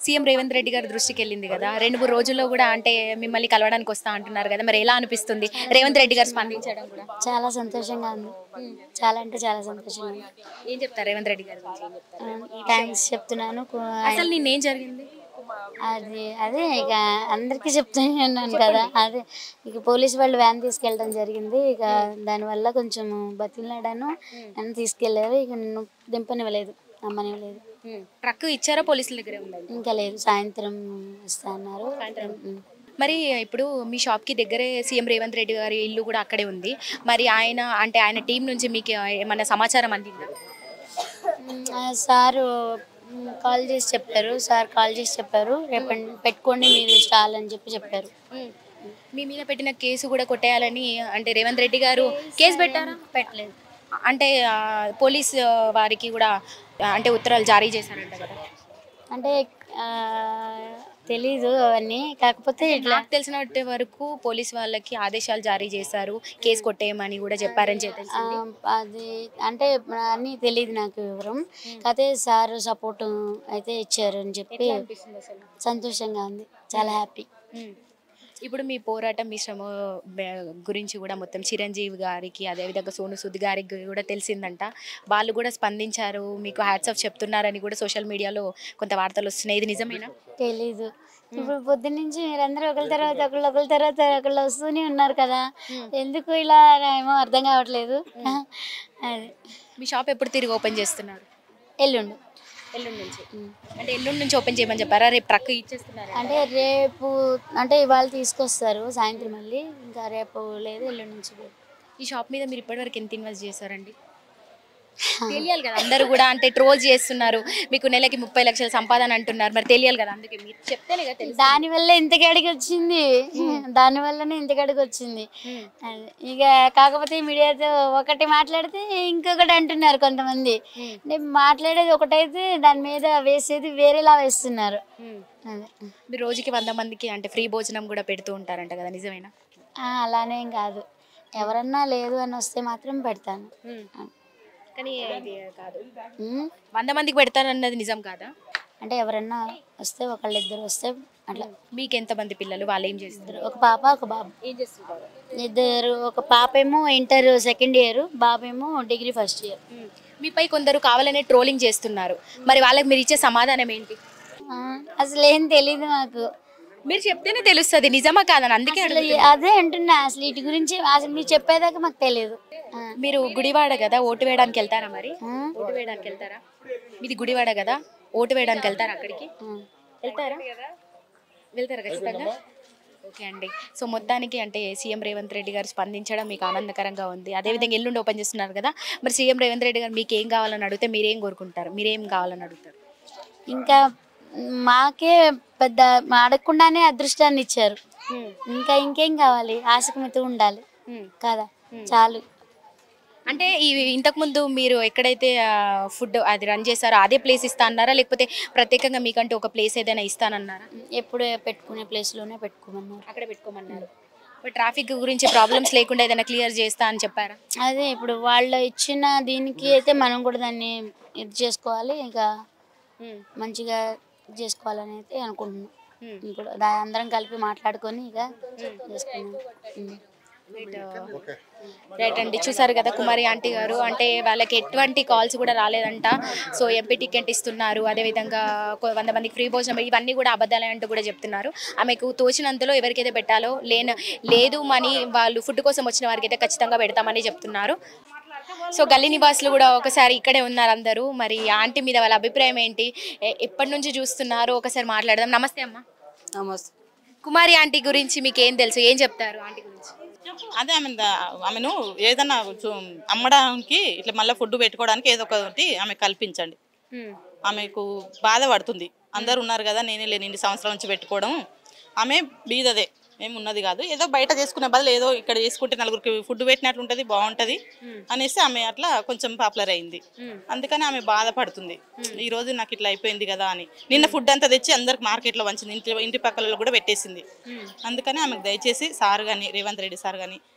CM Revanth Reddy గారి దృష్టికి వెళ్ళింది కదా రెండు మూడు రోజుల్లో కూడా అంటే మిమ్మల్ని కలవడానికి వస్తా అంటున్నారు కదా మరి ఎలా అనిపిస్తుంది రేవంత్ రెడ్డి గారు స్పందించడం కూడా చాలా సంతోషంగా ఉంది చాలా అంటే చాలా సంతోషంగా ఉంది ఏం చెప్తారు రేవంత్ రెడ్డి గారి గురించి ఏం చెప్తారు? థ్యాంక్స్ చెప్తున్నాను కు- అసలు నిన్నేం జరిగింది అది అదే ఇక అందరికీ చెప్తూనే ఉన్నాను కదా అదే ఇక పోలీస్ వాళ్ళు వ్యాన్ తీసుకెళ్ళడం జరిగింది ఇక దానివల్ల కొంచెం బతిలాడాను నన్ను తీసుకెళ్ళారు ఇక నన్ను దింపనివ్వలేదు అమ్మనివ్వలేదు ట్రక్ ఇచ్చారా పోలీసుల దగ్గరే ఉందండి ఇంకా లేదు సాయంత్రం వస్తా అన్నారు ఉమ్. మరి ఇప్పుడు మీ షాప్కి దగ్గరే సీఎం రేవంత్ రెడ్డి గారి ఇల్లు కూడా అక్కడే ఉంది మరి ఆయన అంటే ఆయన టీం నుంచి మీకు ఏమన్నా సమాచారం అందిందా ఉమ్, ఆ సారు ఉమ్, కాల్ చేసి చెప్పారు సార్ కాల్ చేసి చెప్పారు రేపు పెట్టుకోండి మీరు స్టాల్ అని చెప్పి చెప్పారు మీ మీద పెట్టిన కేసు కూడా కొట్టేయాలని అంటే రేవంత్ రెడ్డి గారు కేసు పెట్టారా పెట్టలేదు అంటే ఆ, పోలీస్ ఆ, వారికి కూడా ఆ, అంటే ఉత్తరాలు జారీ చేశారంట కదా అంటే ఆ, తెలీదు అవన్నీ కాకపోతే ఇట్లా నాకు తెలిసినట్టు వరకు పోలీస్ వాళ్ళకి ఆదేశాలు జారీ చేశారు కేసు కొట్టేయమని కూడా చెప్పారని చెప్పి ఆ, అది అంటే అన్నీ తెలియదు నాకు వివరం కాకపోతే సార్ సపోర్ట్ అయితే ఇచ్చారు అని చెప్పి సంతోషంగా ఉంది చాలా హ్యాపీ ఉమ్. ఇప్పుడు మీ పోరాటం మీ శ్రమ బె- గురించి కూడా మొత్తం చిరంజీవి గారికి అదేవిధంగా సోను సుద్ గారికి కూడా తెలిసిందంట వాళ్ళు కూడా స్పందించారు మీకు హ్యాట్సాప్ చెప్తున్నారని కూడా సోషల్ మీడియాలో కొంత వార్తలు వస్తున్నాయి ఇది నిజమేనా తెలీదు ఇప్పుడు పొద్దున్న నుంచి మీరందరూ ఒకరి తర్వాత ఒకళ్ళు ఒకరి తర్వాత ఒకళ్ళు వస్తూనే ఉన్నారు కదా ఎందుకు ఇలా ఏమో అర్థం కావట్లేదు అదే మీ షాప్ ఎప్పుడు తిరిగి ఓపెన్ చేస్తున్నారు ఎల్లుండు ఎల్లుండి నుంచి అంటే ఎల్లుండి నుంచి ఓపెన్ చేయమని చెప్పారా రేపు ట్రక్ ఇచ్చేస్తున్నారు అంటే రేపు అంటే ఇవాళ తీసుకొస్తారు సాయంత్రం మళ్ళీ ఇంకా రేపు లేదు ఎల్లుండి నుంచి లేదు. ఈ షాప్ మీద మీరు ఇప్పటివరకు ఎంత ఇన్వెస్ట్ చేశారండి తెలియాలి కదా అందరూ కూడా అంటే ట్రోల్ చేస్తున్నారు మీకు నెలకి ముప్పై లక్షల సంపాదన అంటున్నారు మరి తెలియాలి కదా అందుకే మీరు చెప్తేనే కదా తెలుసు దాని వల్ల ఇంతకాడికి వచ్చింది దాని వల్లనే ఇంతకాడికి వచ్చింది అదే. ఇక కాకపోతే మీడియాతో ఒకటి మాట్లాడితే ఇంకొకటి అంటున్నారు కొంతమంది నేను మాట్లాడేది ఒకటైతే దాని మీద వేసేది వేరేలా వేస్తున్నారు అదే మీరు రోజుకి వంద మందికి అంటే ఫ్రీ భోజనం కూడా పెడుతూ ఉంటారంట కదా నిజమేనా ఆ, అలానేం కాదు ఎవరన్నా లేదు అని వస్తే మాత్రం పెడతాను కానీ ఇది కాదు ఉమ్. వంద మందికి పెడతారన్నది నిజం కాదా అంటే ఎవరన్నా వస్తే ఒకళ్ళిద్దరు వస్తే అట్లా మీకు ఎంతమంది పిల్లలు వాళ్ళు ఏం చేస్తారు ఒక పాప ఒక బాబు ఏం చేస్తుంటారు ఇద్దరు ఒక పాప ఏమో ఇంటర్ సెకండ్ ఇయర్ బాబు ఏమో డిగ్రీ ఫస్ట్ ఇయర్ మీపై కొందరు కావాలనే ట్రోలింగ్ చేస్తున్నారు మరి వాళ్ళకి మీరు ఇచ్చే సమాధానం ఏంటి అసలు ఏం తెలీదు మాకు మీరు చెప్తేనే తెలుస్తుంది నిజమా కాదని అందుకే అసలు అడుగుతున్నా. అదే అంటున్నా అసలు వీటి గురించి అసలు మీరు చెప్పేదాకా మాకు తెలియదు ఆ. మీరు గుడివాడ కదా ఓటు వేయడానికి వెళ్తారా మరి ఆ? ఓటు వేయడానికి వెళ్తారా మీది గుడివాడ కదా ఓటు వేయడానికి వెళ్తారా అక్కడికి ఆ. వెళ్తారా వెళ్తారా ఖచ్చితంగా ఓకే అండి సో మొత్తానికి అంటే సీఎం రేవంత్ రెడ్డి గారు స్పందించడం మీకు ఆనందకరంగా ఉంది అదేవిధంగా ఎల్లుండి ఓపెన్ చేస్తున్నారు కదా మరి సీఎం రేవంత్ రెడ్డి గారు మీకు ఏం కావాలని అడిగితే మీరేం కోరుకుంటారు మీరేం కావాలని అడుగుతారు ఇంకా మాకే పెద్ద అడగకుండానే అదృష్టాన్ని ఇచ్చారు ఇంకా ఇంకేం కావాలి ఆశకు మిత ఉండాలి కదా చాలు అంటే ఈ ఇంతకుముందు మీరు ఎక్కడైతే ఫుడ్ అది రన్ చేశారో అదే ప్లేస్ ఇస్తా అన్నారా లేకపోతే ప్రత్యేకంగా మీకంటే ఒక ప్లేస్ ఏదైనా ఇస్తానన్నారా ఎప్పుడు పెట్టుకునే ప్లేస్లోనే పెట్టుకోమన్నారు అక్కడ పెట్టుకోమన్నారు మరి ట్రాఫిక్ గురించి ప్రాబ్లమ్స్ లేకుండా ఏదైనా క్లియర్ చేస్తా అని చెప్పారా అదే ఇప్పుడు వాళ్ళు ఇచ్చిన దీనికి అయితే మనం కూడా దాన్ని ఇది చేసుకోవాలి ఇంకా మంచిగా ఇది చేసుకోవాలని అయితే అనుకుంటున్నాం ఇప్పుడు దా అందరం కలిపి మాట్లాడుకొని ఇక చేసుకున్నాం ఉం. రైట్ అండి చూసారు కదా కుమారి ఆంటీ గారు అంటే వాళ్ళకి ఎటువంటి కాల్స్ కూడా రాలేదంట సో ఎంపీ టికెట్ ఇస్తున్నారు అదేవిధంగా కొ- వంద మందికి ఫ్రీ భోజనం ఇవన్నీ కూడా అబద్ధాలే అంటూ కూడా చెప్తున్నారు ఆమెకు తోచినంతలో ఎవరికైతే పెట్టాలో లేన లేదు మనీ వాళ్ళు ఫుడ్ కోసం వచ్చిన వారికి అయితే ఖచ్చితంగా పెడతామని చెప్తున్నారు సో గల్లీ నివాసులు కూడా ఒకసారి ఇక్కడే ఉన్నారు అందరూ మరి ఆంటీ మీద వాళ్ళ అభిప్రాయం ఏంటి ఎ- ఎప్పటి నుంచి చూస్తున్నారు ఒకసారి మాట్లాడదాం నమస్తే అమ్మా నమస్తే కుమారి ఆంటీ గురించి మీకు ఏం తెలుసు ఏం చెప్తారు ఆంటీ గురించి అదే ఆమె ద- ఆమెను ఏదన్నా చూ- అమ్మడానికి ఇట్లా మళ్ళీ ఫుడ్ పెట్టుకోవడానికి ఏదో ఒకటి ఆమె కల్పించండి ఆమెకు బాధపడుతుంది అందరు ఉన్నారు కదా నేనే లేని ఇన్ని సంవత్సరాల నుంచి పెట్టుకోవడం ఆమె బీదదే ఏమి ఉన్నది కాదు ఏదో బయట చేసుకునే బదులు ఏదో ఇక్కడ చేసుకుంటే నలుగురికి ఫుడ్ పెట్టినట్లు ఉంటుంది బాగుంటది అనేసి ఆమె అట్లా కొంచెం పాపులర్ అయింది అందుకని ఆమె బాధపడుతుంది ఈ రోజు నాకు ఇట్లా అయిపోయింది కదా అని నిన్న ఫుడ్ అంతా తెచ్చి అందరికి మార్కెట్లో వంచింది ఇంటి ఇంటి పక్కలలో కూడా పెట్టేసింది అందుకని ఆమెకు దయచేసి సార్ కానీ రేవంత్ రెడ్డి సార్ కానీ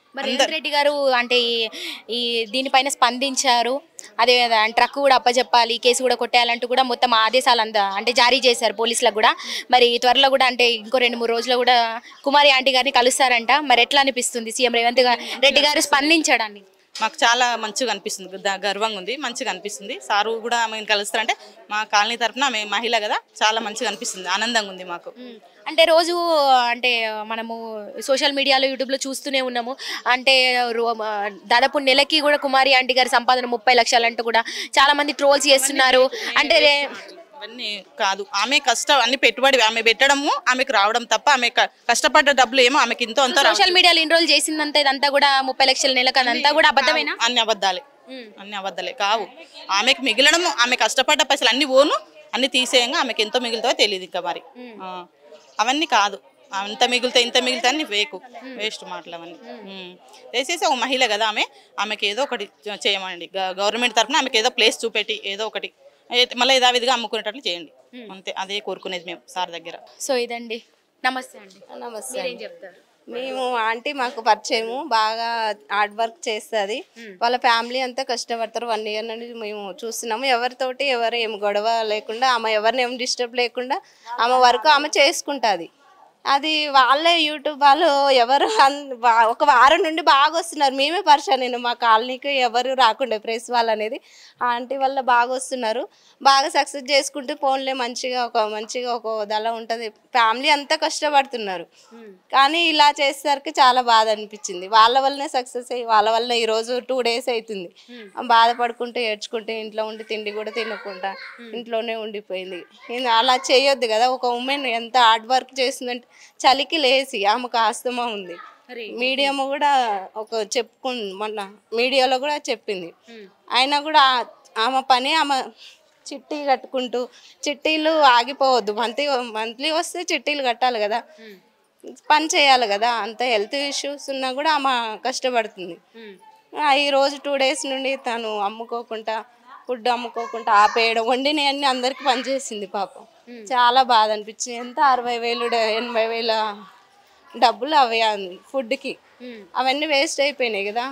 మరి రేవంత్ రెడ్డి గారు అంటే ఈ- ఈ దీనిపైన స్పందించారు అదే ట్రక్ కూడా అప్పచెప్పాలి కేసు కూడా కొట్టేయాలంటూ కూడా మొత్తం ఆదేశాలు అంద అంటే జారీ చేశారు పోలీసులకు కూడా మరి త్వరలో కూడా అంటే ఇంకో రెండు మూడు రోజుల్లో కూడా కుమారి ఆంటీ గారిని కలుస్తారంట మరి ఎట్లా అనిపిస్తుంది సీఎం రేవంత్ గా- రెడ్డి గారు స్పందించడాన్ని మాకు చాలా మంచిగా అనిపిస్తుంది ద- గర్వంగా ఉంది మంచిగా అనిపిస్తుంది సారు కూడా ఆమెను కలుస్తారంటే మా కాలనీ తరపున ఆమె మహిళ కదా చాలా మంచిగా అనిపిస్తుంది ఆనందంగా ఉంది మాకు అంటే రోజు అంటే మనము సోషల్ మీడియాలో యూట్యూబ్లో చూస్తూనే ఉన్నాము అంటే రో- దాదాపు నెలకి కూడా కుమారి ఆంటీ గారి సంపాదన ముప్పై లక్షలు అంటూ కూడా చాలా మంది ట్రోల్స్ చేస్తున్నారు అంటే రే- అవన్నీ కాదు ఆమె కష్టం అన్ని పెట్టుబడి ఆమె పెట్టడము ఆమెకు రావడం తప్ప ఆమె క- కష్టపడ్డ డబ్బులు ఏమో ఆమెకి ఇంతో అంత సోషల్ మీడియాలో ఎన్రోల్ చేసిందంతా ఇదంతా కూడా ముప్పై లక్షల నెలకు అదంతా కూడా అబద్ధమేనా అన్ని అబద్ధాలే అన్ని అబద్ధాలే కావు ఆమెకు మిగిలడం ఆమె కష్టపడ్డ పైసలు అన్ని ఓను అన్ని తీసేయంగా ఆమెకి ఎంతో మిగులుతాయో తెలియదు ఇంకా మరి ఆ. అవన్నీ కాదు అంత మిగులుతాయి ఇంత మిగులుతాయి అన్ని వేకు వేస్ట్ మాటలు అవన్నీ ఉమ్. దయచేసి ఒక మహిళ కదా ఆమె ఆమెకి ఏదో ఒకటి చే- చేయమండి గ- గవర్నమెంట్ తరఫున ఆమెకి ఏదో ప్లేస్ చూపెట్టి ఏదో ఒకటి ఏ- మళ్ళీ యథావిధిగా అమ్ముకునేటట్లు చేయండి అంతే అదే కోరుకునేది మేము సార్ దగ్గర సో ఇదండి నమస్తే అండి నమస్తే మీరేం చెప్తారు మేము ఆంటీ మాకు పరిచయము బాగా హార్డ్ వర్క్ చేస్తుంది వాళ్ళ ఫ్యామిలీ అంతా కష్టపడతారు వన్ ఇయర్ నుండి మేము చూస్తున్నాము ఎవరితోటి ఎవరు ఏం గొడవ లేకుండా ఆమె ఎవరిని ఏం డిస్టర్బ్ లేకుండా ఆమె వర్క్ ఆమె చేసుకుంటుంది అది వాళ్ళే యూట్యూబ్ వాళ్ళు ఎవరు అన్- వా- ఒక వారం నుండి బాగా వస్తున్నారు మేమే పరిచయం నేను మా కాలనీకి ఎవరు రాకుండే ప్రెస్ వాళ్ళు అనేది ఆంటీ వల్ల బాగా వస్తున్నారు బాగా సక్సెస్ చేసుకుంటూ ఫోన్లే మంచిగా ఒక మంచిగా ఒక దళ ఉంటుంది ఫ్యామిలీ అంతా కష్టపడుతున్నారు కానీ ఇలా చేసేసరికి చాలా బాధ అనిపించింది వాళ్ళ వల్లనే సక్సెస్ అయ్యి వాళ్ళ వల్ల ఈ రోజు టూ డేస్ అవుతుంది బాధపడుకుంటూ ఏడ్చుకుంటూ ఇంట్లో ఉండి తిండి కూడా తినకుండా ఇంట్లోనే ఉండిపోయింది ఇది అలా చేయొద్దు కదా ఒక ఉమెన్ ఎంత హార్డ్ వర్క్ చేస్తుందంటే చలికి లేచి ఆమెకు ఆస్తమా ఉంది మీడియం కూడా ఒక చెప్పుకు మొన్న మీడియాలో కూడా చెప్పింది అయినా కూడా ఆ- ఆమె పని ఆమె చిట్టి కట్టుకుంటూ చిట్టీలు ఆగిపోవద్దు మంత్లీ మంత్లీ వస్తే చిట్టీలు కట్టాలి కదా పని చేయాలి కదా అంత హెల్త్ ఇష్యూస్ ఉన్నా కూడా ఆమె కష్టపడుతుంది ఆ, ఈ రోజు టూ డేస్ నుండి తను అమ్ముకోకుండా ఫుడ్ అమ్ముకోకుండా ఆపేయడం వండిన అన్ని అందరికి పనిచేసింది పాపం చాలా బాధ అనిపించింది ఎంత అరవై వేలు డ- ఎనభై వేల డబ్బులు అవి ఫుడ్కి అవన్నీ వేస్ట్ అయిపోయినాయి కదా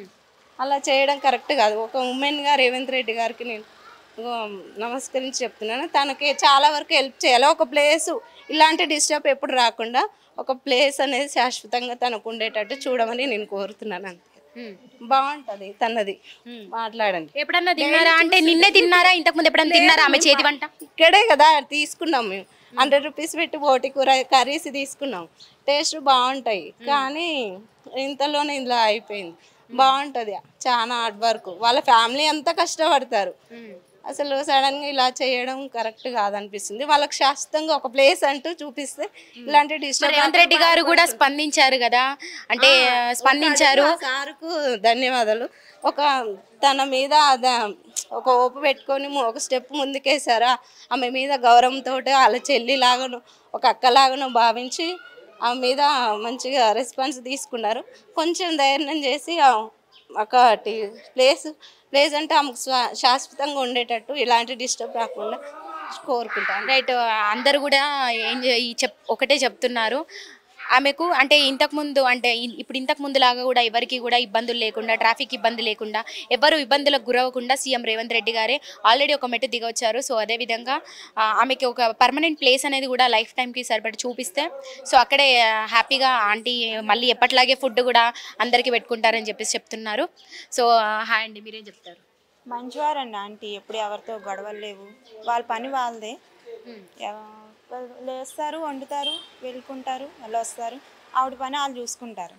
అలా చేయడం కరెక్ట్ కాదు ఒక ఉమెన్గా రేవంత్ రెడ్డి గారికి నేను ఇగో నమస్కరించి చెప్తున్నాను తనకి చాలా వరకు హెల్ప్ చేయాలి ఒక ప్లేస్ ఇలాంటి డిస్టర్బ్ ఎప్పుడు రాకుండా ఒక ప్లేస్ అనేది శాశ్వతంగా తనకు ఉండేటట్టు చూడమని నేను కోరుతున్నాను అంతే బాగుంటది తనది మాట్లాడండి ఎప్పుడన్నా తిన్నారా అంటే నిన్నే తిన్నారా ఇంతకు ముందు ఎప్పుడన్నా తిన్నారా ఆమె చేతి వంట ఇక్కడే కదా తీసుకున్నాం మేము హండ్రెడ్ రూపీస్ పెట్టి బోటి కూర కర్రీస్ తీసుకున్నాం టేస్ట్ బాగుంటాయి కానీ ఇంతలోనే ఇలా అయిపోయింది బాగుంటది చాలా హార్డ్ వర్క్ వాళ్ళ ఫ్యామిలీ అంతా కష్టపడతారు అసలు సడన్ గా ఇలా చేయడం కరెక్ట్ కాదనిపిస్తుంది వాళ్ళకి శాశ్వతంగా ఒక ప్లేస్ అంటూ చూపిస్తే ఇలాంటి డిస్టర్బ్ రేవంత్ రెడ్డి గారు కూడా స్పందించారు కదా అంటే స్పందించారు సార్కు ధన్యవాదాలు ఒక తన మీద అద- ఒక ఓపు పెట్టుకొని ము- ఒక స్టెప్ ముందుకేసారా ఆమె మీద గౌరవంతో వాళ్ళ చెల్లి లాగాను ఒక అక్కలాగాను భావించి ఆమె మీద మంచిగా రెస్పాన్స్ తీసుకున్నారు కొంచెం ధైర్యం చేసి ఆ ఒకటి ప్లేస్ ప్లేస్ అంటే ఆమెకు స్వా- శాశ్వతంగా ఉండేటట్టు ఇలాంటి డిస్టర్బ్ రాకుండా కోరుకుంటాను రైట్ అందరు కూడా ఏం చే- ఈ చెప్ ఒకటే చెప్తున్నారు ఆమెకు అంటే ఇంతకు ముందు అంటే ఇ- ఇప్పుడు ఇంతకు ముందు లాగా కూడా ఎవరికి కూడా ఇబ్బందులు లేకుండా ట్రాఫిక్ ఇబ్బంది లేకుండా ఎవరు ఇబ్బందులకు గురవ్వకుండా సీఎం రేవంత్ రెడ్డి గారే ఆల్రెడీ ఒక మెట్టు దిగొచ్చారు సో అదేవిధంగా ఆ, ఆమెకి ఒక పర్మనెంట్ ప్లేస్ అనేది కూడా లైఫ్ టైంకి సరిపడి చూపిస్తే సో అక్కడే హ్యాపీగా ఆంటీ మళ్ళీ ఎప్పటిలాగే ఫుడ్ కూడా అందరికీ పెట్టుకుంటారని చెప్పేసి చెప్తున్నారు సో హాయ్ అండి మీరేం చెప్తారు మంచివారండి ఆంటీ ఎప్పుడు ఎవరితో గొడవలు లేవు వాళ్ళ పని వాళ్ళదే ఎవ- వాళ్ళు లేస్తారు వండుతారు వెళ్ళుకుంటారు మళ్ళీ వస్తారు ఆవిడ పని వాళ్ళు చూసుకుంటారు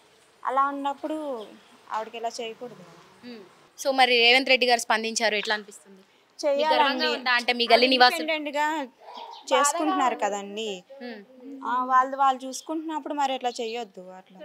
అలా ఉన్నప్పుడు ఆవిడకి ఇలా చేయకూడదు కదా సో మరి రేవంత్ రెడ్డి గారు స్పందించారు ఎట్లా అనిపిస్తుంది మీకు గర్వంగా చెయ్యాలండి ఉందా అంటే మీ గల్లీ నివాసం ఇండిపెండెంట్గా చేసుకుంటున్నారు కదండి ఆ, వాళ్ళు వాళ్ళు చూసుకుంటున్నప్పుడు మరి ఇట్లా చెయ్యొద్దు అట్లా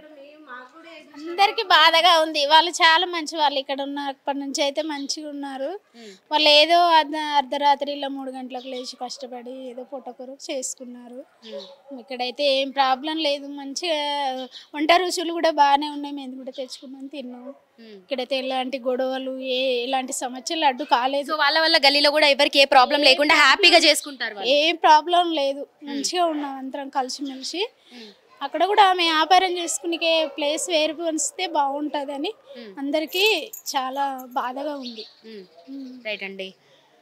అందరికి బాధగా ఉంది వాళ్ళు చాలా మంచి వాళ్ళు ఇక్కడ ఉన్నప్పటి నుంచి అయితే మంచిగా ఉన్నారు వాళ్ళు ఏదో అర్ధ అర్ధరాత్రి ఇలా మూడు గంటలకు లేచి కష్టపడి ఏదో పుట్టకూర చేసుకున్నారు ఇక్కడైతే ఏం ప్రాబ్లం లేదు మంచిగా వంట రుచులు కూడా బాగానే ఉన్నాయి మేము కూడా తెచ్చుకున్నాం తిన్నాం ఇక్కడైతే ఎలాంటి గొడవలు ఏ ఎలాంటి సమస్యలు అడ్డు కాలేదు సో వాళ్ళ వల్ల గల్లీలో కూడా ఎవరికి ఏ ప్రాబ్లం లేకుండా హ్యాపీగా చేసుకుంటారు వాళ్ళు. ఏ ప్రాబ్లం లేదు మంచిగా ఉన్నాం అందరం కలిసిమెలిసి అక్కడ కూడా ఆమె వ్యాపారం చేసుకునే ప్లేస్ వేరు వస్తే బాగుంటుందని అందరికీ చాలా బాధగా ఉంది రైట్ అండి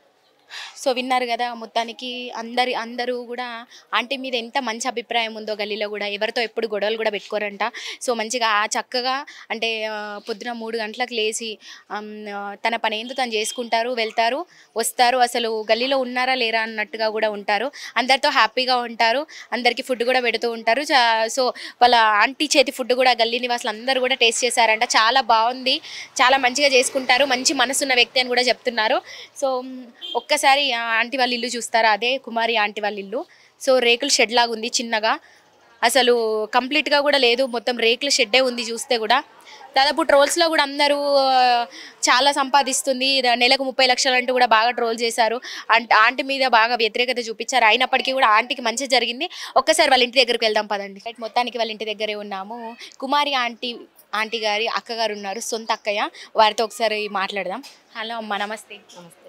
సో విన్నారు కదా మొత్తానికి అందరి అందరూ కూడా ఆంటీ మీద ఎంత మంచి అభిప్రాయం ఉందో గల్లీలో కూడా ఎవరితో ఎప్పుడు గొడవలు కూడా పెట్టుకోరంట సో మంచిగా ఆ చక్కగా అంటే ఆ, పొద్దున మూడు గంటలకు లేచి ఆమ్, ఆ, తన పని ఏందో తను చేసుకుంటారు వెళ్తారు వస్తారు అసలు గల్లీలో ఉన్నారా లేరా అన్నట్టుగా కూడా ఉంటారు అందరితో హ్యాపీగా ఉంటారు అందరికీ ఫుడ్ కూడా పెడుతూ ఉంటారు చా- సో వాళ్ళ ఆంటీ చేతి ఫుడ్ కూడా గల్లీ నివాసులు అందరూ కూడా టేస్ట్ చేశారంట చాలా బాగుంది చాలా మంచిగా చేసుకుంటారు మంచి మనసున్న వ్యక్తి అని కూడా చెప్తున్నారు సో మ్, ఒక్కసారి ఆ ఆంటీ వాళ్ళ ఇల్లు చూస్తారా అదే కుమారి ఆంటీ వాళ్ళ ఇల్లు సో రేకుల షెడ్ లాగా ఉంది చిన్నగా అసలు కంప్లీట్గా కూడా లేదు మొత్తం రేకుల షెడ్డే ఉంది చూస్తే కూడా దాదాపు ట్రోల్స్లో కూడా అందరూ ఆ, చాలా సంపాదిస్తుంది ఇది నెలకు ముప్పై లక్షలు అంటూ కూడా బాగా ట్రోల్ చేశారు అంట ఆంటీ మీద బాగా వ్యతిరేకత చూపించారు అయినప్పటికీ కూడా ఆంటీకి మంచి జరిగింది ఒక్కసారి వాళ్ళ ఇంటి దగ్గరికి వెళ్దాం పదండి రైట్ మొత్తానికి వాళ్ళ ఇంటి దగ్గరే ఉన్నాము కుమారి ఆంటీ ఆంటీ గారి అక్కగారు ఉన్నారు సొంత అక్కయ్య వారితో ఒకసారి మాట్లాడదాం హలో అమ్మ నమస్తే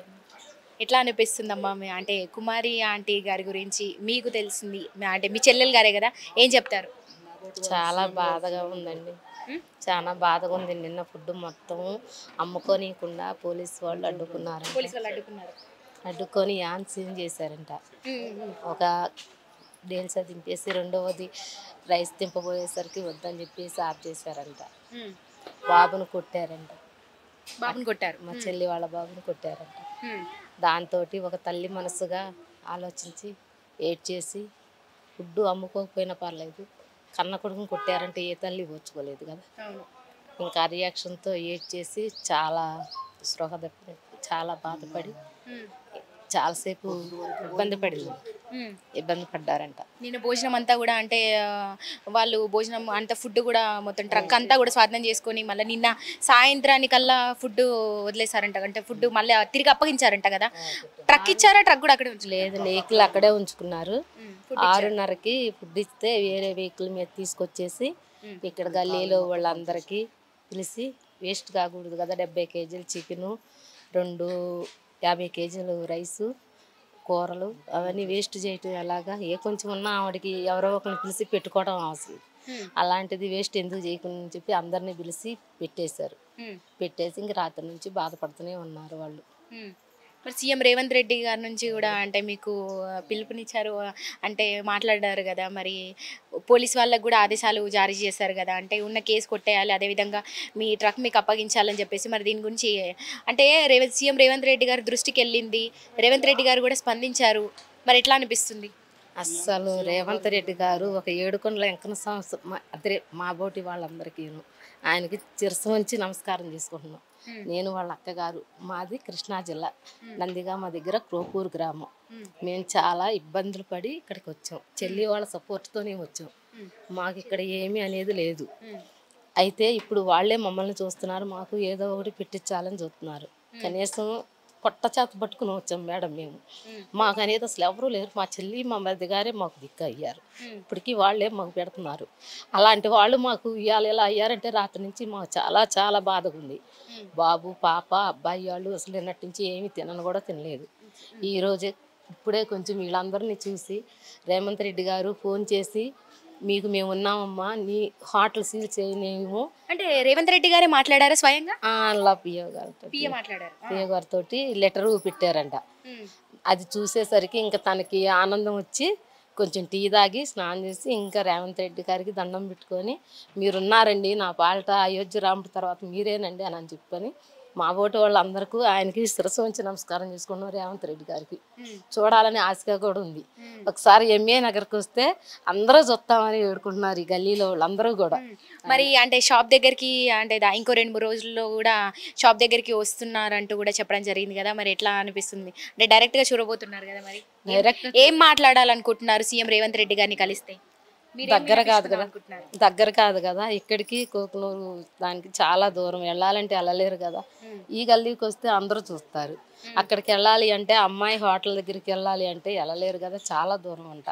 ఎట్లా అనిపిస్తుందమ్మా మీ అంటే కుమారి ఆంటీ గారి గురించి మీకు తెలిసింది మీ- అంటే మీ చెల్లెలు గారే కదా ఏం చెప్తారు చాలా బాధగా ఉందండి చాలా బాధగా ఉంది నిన్న ఫుడ్ మొత్తం అమ్ముకోనీయకుండా పోలీస్ వాళ్ళు అడ్డుకున్నారు పోలీసు వాళ్ళు అడ్డుకున్నారు అడ్డుకొని యాన్ సీన్ చేశారంట ఒక డేల్సా దింపేసి రెండవది రైస్ దింపబోయేసరికి వద్దని చెప్పేసి ఆఫ్ చేశారంట బాబును కొట్టారంట బాబుని కొట్టారు మా చెల్లి వాళ్ళ బాబుని కొట్టారంట దాంతో ఒక తల్లి మనసుగా ఆలోచించి ఏడ్ చేసి ఫుడ్ అమ్ముకోకపోయినా పర్లేదు కన్న కొడుకుని కొట్టారంటే ఏ తల్లి ఓర్చుకోలేదు కదా అవును ఇంకా ఆ రియాక్షన్తో ఏడ్ చేసి చాలా స్పృహ తప్పి చాలా బాధపడి చాలాసేపు ఇబ్బంది పడింది ఇబ్బంది పడ్డారంట నేను భోజనం అంతా కూడా అంటే ఆ, వాళ్ళు భోజనం అంత ఫుడ్ కూడా మొత్తం ట్రక్ అంతా కూడా స్వాధీనం చేసుకొని మళ్ళీ నిన్న సాయంత్రానికల్లా ఫుడ్ వదిలేసారంట అంటే ఫుడ్ మళ్ళీ తిరిగి అప్పగించారంట కదా ట్రక్ ఇచ్చారా ట్రక్ కూడా అక్కడే ఉంచలేదు లేదు వెహికల్ అక్కడే ఉంచుకున్నారు ఆరున్నరకి ఫుడ్ ఇస్తే వేరే వెహికల్ మీద తీసుకొచ్చేసి ఇక్కడ గల్లీలో వాళ్ళందరికీ పిలిచి వేస్ట్ కాకూడదు కదా డెబ్బై కేజీలు చికెను రెండు యాభై కేజీలు రైసు కూరలు అవన్నీ వేస్ట్ చేయటం ఎలాగా ఏ కొంచెం ఉన్నా ఆవిడకి ఎవరో ఒకరిని పిలిచి పెట్టుకోవడం అవసరం అలాంటిది వేస్ట్ ఎందుకు చేయకుండా అని చెప్పి అందరినీ పిలిచి పెట్టేశారు పెట్టేసి ఇంక రాత్రి నుంచి బాధపడుతూనే ఉన్నారు వాళ్ళు మరి సీఎం రేవంత్ రెడ్డి గారి నుంచి కూడా అంటే మీకు పిలుపునిచ్చారు అంటే మాట్లాడారు కదా మరి పోలీస్ వాళ్ళకు కూడా ఆదేశాలు జారీ చేశారు కదా అంటే ఉన్న కేసు కొట్టేయాలి అదేవిధంగా మీ ట్రక్ మీకు అప్పగించాలని చెప్పేసి మరి దీని గురించి అంటే రేవంత్ సీఎం రేవంత్ రెడ్డి గారి దృష్టికి వెళ్ళింది రేవంత్ రెడ్డి గారు కూడా స్పందించారు మరి ఎట్లా అనిపిస్తుంది అస్సలు రేవంత్ రెడ్డి గారు ఒక ఏడుకొండల వెంకన్న సంవత్సరం మా అదే మా బోటి వాళ్ళందరికీ ఆయనకి చిరస వంచి నమస్కారం చేసుకుంటున్నాం నేను వాళ్ళ అక్కగారు మాది కృష్ణా జిల్లా నందిగా మా దగ్గర క్రోపూర్ గ్రామం మేము చాలా ఇబ్బందులు పడి ఇక్కడికి వచ్చాం చెల్లి వాళ్ళ సపోర్ట్తోనే వచ్చాం మాకు ఇక్కడ ఏమీ అనేది లేదు అయితే ఇప్పుడు వాళ్ళే మమ్మల్ని చూస్తున్నారు మాకు ఏదో ఒకటి పెట్టించాలని చూస్తున్నారు కనీసం పొట్ట చేత పట్టుకుని వచ్చాం మేడం మేము మాకు అనేది అసలు ఎవరూ లేరు మా చెల్లి మా మధ్య గారే మాకు దిక్కు అయ్యారు ఇప్పటికీ వాళ్ళే మాకు పెడుతున్నారు అలాంటి వాళ్ళు మాకు ఇవాళ ఎలా అయ్యారంటే రాత్రి నుంచి మాకు చాలా చాలా బాధగా ఉంది బాబు పాప అబ్బాయి వాళ్ళు అసలు నిన్నటి నుంచి ఏమీ తినను కూడా తినలేదు ఈ రోజే ఇప్పుడే కొంచెం వీళ్ళందరినీ చూసి రేవంత్ రెడ్డి గారు ఫోన్ చేసి మీకు మేము ఉన్నామమ్మా నీ హోటల్ సీల్ చేయలేము అంటే రేవంత్ రెడ్డి గారే మాట్లాడారా స్వయంగా అలా పిఓ గారితో పిఏ మాట్లాడారు పిఓ గారితో లెటర్ పెట్టారంట అది చూసేసరికి ఇంకా తనకి ఆనందం వచ్చి కొంచెం టీ తాగి స్నానం చేసి ఇంకా రేవంత్ రెడ్డి గారికి దండం పెట్టుకొని మీరున్నారండి నా పాలట అయోధ్య రాముడి తర్వాత మీరేనండి అని అని చెప్పని మా ఓటు వాళ్ళందరికీ ఆయనకి శిరస్సు ఉంచి నమస్కారం చేసుకున్నాం రేవంత్ రెడ్డి గారికి చూడాలని ఆశగా కూడా ఉంది ఒకసారి ఎంఏ నగర్కి వస్తే అందరూ చూస్తామని వేడుకుంటున్నారు ఈ గల్లీలో వాళ్ళందరూ కూడా మరి అంటే షాప్ దగ్గరికి అంటే దా- ఇంకో రెండు మూడు రోజుల్లో కూడా షాప్ దగ్గరికి వస్తున్నారంటూ కూడా చెప్పడం జరిగింది కదా మరి ఎట్లా అనిపిస్తుంది అంటే డైరెక్ట్ గా చూడబోతున్నారు కదా మరి డైరెక్ట్ ఏం మాట్లాడాలనుకుంటున్నారు సీఎం రేవంత్ రెడ్డి గారిని కలిస్తే మీరేం దగ్గర కాదు కదా అనుకుంటున్నారు? దగ్గర కాదు కదా ఇక్కడికి కోకునూరు దానికి చాలా దూరం వెళ్ళాలంటే వెళ్ళలేరు కదా ఈ గల్లీకి వస్తే అందరూ చూస్తారు అక్కడికి వెళ్ళాలి అంటే అమ్మాయి హోటల్ దగ్గరికి వెళ్ళాలి అంటే వెళ్ళలేరు కదా చాలా దూరం అంట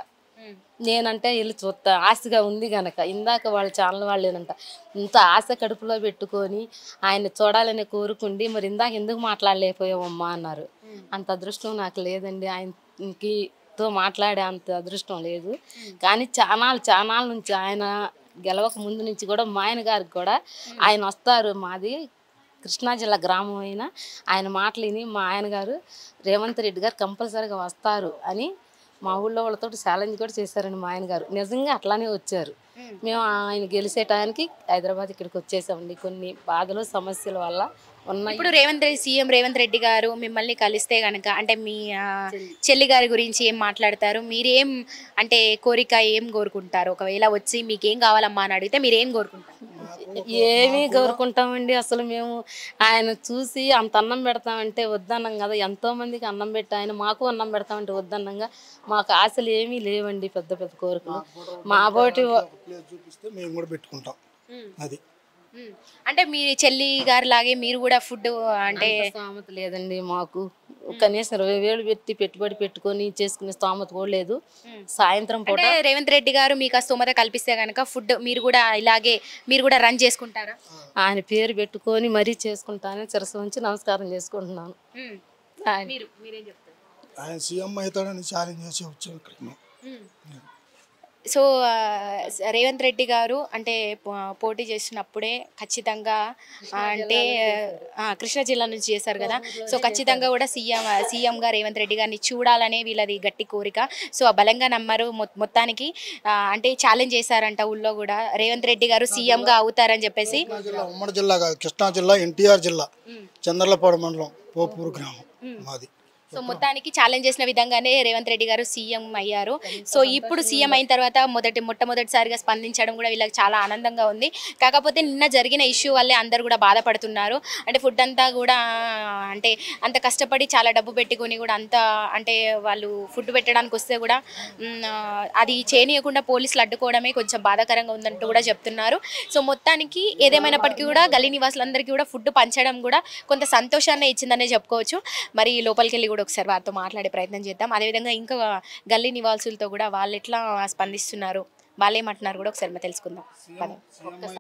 నేనంటే వెళ్ళి చూస్తా ఆశగా ఉంది గనక ఇందాక వాళ్ళ ఛానల్ వాళ్ళు ఏంటంట ఇంత ఆశ కడుపులో పెట్టుకొని ఆయన చూడాలని కోరుకుండి మరి ఇందాక ఎందుకు మాట్లాడలేకపోయావమ్మా అన్నారు అంత అదృష్టం నాకు లేదండి ఆయనకి తో మాట్లాడే అంత అదృష్టం లేదు కానీ చానాలు చానాల నుంచి ఆయన గెలవక ముందు నుంచి కూడా మా ఆయన గారికి కూడా ఆయన వస్తారు మాది కృష్ణా జిల్లా గ్రామం అయినా ఆయన మాటలు విని మా ఆయన గారు రేవంత్ రెడ్డి గారు కంపల్సరీగా వస్తారు అని మా ఊళ్ళో వాళ్ళతో ఛాలెంజ్ కూడా చేశారండి మా ఆయన గారు నిజంగా అట్లానే వచ్చారు మేము ఆయన గెలిచే టయానికి హైదరాబాద్ ఇక్కడికి వచ్చేసామండి కొన్ని బాధలు సమస్యల వల్ల ఉన్నాయి ఇప్పుడు రేవంత్ రెడ్డి సీఎం రేవంత్ రెడ్డి గారు మిమ్మల్ని కలిస్తే గనక అంటే మీ ఆ, చెల్లి గారి గురించి ఏం మాట్లాడతారు మీరేం అంటే కోరిక ఏం కోరుకుంటారు ఒకవేళ వచ్చి మీకు ఏం కావాలమ్మా అని అడిగితే మీరు ఏం కోరుకుంటారు ఏమీ కోరుకుంటామండి అసలు మేము ఆయన చూసి అంత అన్నం పెడతామంటే వద్దన్నాం కదా ఎంతో మందికి అన్నం పెట్టి ఆయన మాకు అన్నం పెడతామంటే వద్దన్నంగా మాకు ఆశలు ఏమీ లేవండి పెద్ద పెద్ద కోరికలు మా బోటి ప్లేస్ చూపిస్తే మేము కూడా పెట్టుకుంటాం అది ఉమ్. అంటే మీ చెల్లి గారి లాగే మీరు కూడా ఫుడ్ అంటే అంత స్తోమత లేదండి మాకు కనీసం ఇరవై వేలు పెట్టి పెట్టుబడి పెట్టుకొని చేసుకునే స్తోమత కూడా లేదు సాయంత్రం పూట అంటే రేవంత్ రెడ్డి గారు మీకు ఆ స్తోమత కల్పిస్తే గనక ఫుడ్ మీరు కూడా ఇలాగే మీరు కూడా రన్ చేసుకుంటారా ఆయన పేరు పెట్టుకొని మరీ చేసుకుంటానని చిరస ఉంచి నమస్కారం చేసుకుంటున్నాను ఉమ్. ఆయన మీరు మీరేం చెప్తారు ఆయన సీఎం అవుతాడని ఛాలెంజ్ చేసి వచ్చాం ఇక్కడికి మేము సో ఆ, రేవంత్ రెడ్డి గారు అంటే పో- పోటీ చేసినప్పుడే ఖచ్చితంగా ఆ, అంటే ఆ, కృష్ణా జిల్లా నుంచి చేశారు కదా సో ఖచ్చితంగా కూడా సీఎం సీఎంగా రేవంత్ రెడ్డి గారిని చూడాలనే వీళ్ళది గట్టి కోరిక సో ఆ బలంగా నమ్మారు మొ- మొత్తానికి ఆ, అంటే ఛాలెంజ్ చేశారంట ఊళ్ళో కూడా రేవంత్ రెడ్డి గారు సీఎంగా అవుతారని చెప్పేసి కృష్ణా జిల్లా ఉమ్మడి జిల్లా కాదు కృష్ణా జిల్లా ఎన్టీఆర్ జిల్లా చంద్రలపాడు మండలం పోపూరు గ్రామం మాది సో మొత్తానికి ఛాలెంజ్ చేసిన విధంగానే రేవంత్ రెడ్డి గారు సీఎం అయ్యారు సో ఇప్పుడు సీఎం అయిన తర్వాత మొదటి మొట్టమొదటిసారిగా స్పందించడం కూడా వీళ్ళకి చాలా ఆనందంగా ఉంది కాకపోతే నిన్న జరిగిన ఇష్యూ వల్లే అందరు కూడా బాధపడుతున్నారు అంటే ఫుడ్ అంతా కూడా అంటే అంత కష్టపడి చాలా డబ్బు పెట్టుకొని కూడా అంత అంటే వాళ్ళు ఫుడ్ పెట్టడానికి వస్తే కూడా మ్, ఆ, అది చేయనీయకుండా పోలీసులు అడ్డుకోవడమే కొంచెం బాధాకరంగా ఉందంటూ కూడా చెప్తున్నారు సో మొత్తానికి ఏదేమైనప్పటికీ కూడా గల్లీ నివాసులందరికీ కూడా ఫుడ్ పంచడం కూడా కొంత సంతోషాన్ని ఇచ్చిందనే చెప్పుకోవచ్చు మరి లోపలికి వెళ్ళి కూడా ఒకసారి వారితో మాట్లాడే ప్రయత్నం చేద్దాం అదేవిధంగా ఇంకా గల్లీ నివాసులతో కూడా వాళ్ళు ఎట్లా స్పందిస్తున్నారు వాళ్ళు ఏమంటున్నారు కూడా ఒకసారి మనం తెలుసుకుందాం పద.